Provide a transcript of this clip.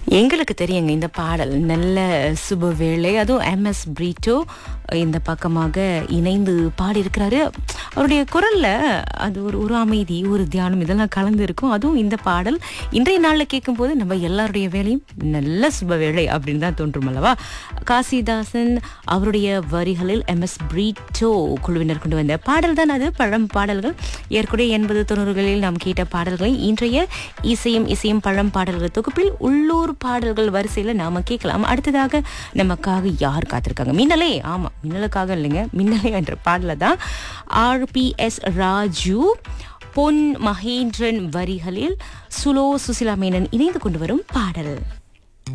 எங்களுக்கு தெரியுங்க இந்த பாடல் நல்ல சுப வேளை அதுவும் எம்எஸ் பிரீட்டோ இந்த பக்கமாக இணைந்து பாடியிருக்கிறாரு அவருடைய குரல்ல அது ஒரு ஒரு அமைதி ஒரு தியானம் இதெல்லாம் கலந்து இருக்கும் அதுவும் இந்த பாடல் இன்றைய நாளில் கேட்கும்போது நம்ம எல்லாருடைய வேலையும் நல்ல சுப வேளை அப்படின்னு தான் தோன்றும் அல்லவா காசிதாசன் அவருடைய வரிகளில் எம்எஸ் பிரீட்டோ குழுவினர் கொண்டு வந்த பாடல் தான் அது பழம் பாடல்கள் ஏற்கனவே எண்பது தொண்ணூறுகளில் நாம் கேட்ட பாடல்களை இன்றைய இசையும் இசையும் பழம் பாடல்கள் தொகுப்பில் உள்ளூர் பாடல்கள் வரிசையில நாம கேட்கலாம் அடுத்ததாக நமக்காக யார் காத்திருக்காங்க மின்னலே ஆமா மின்னலுக்காக இல்லைங்க மின்னலே என்ற பாடல தான் ஆர்பிஎஸ் ராஜு பொன் மகேந்திரன் வரிகளில் சுலோ சுசிலா மேனன் இணைந்து கொண்டு வரும் பாடல்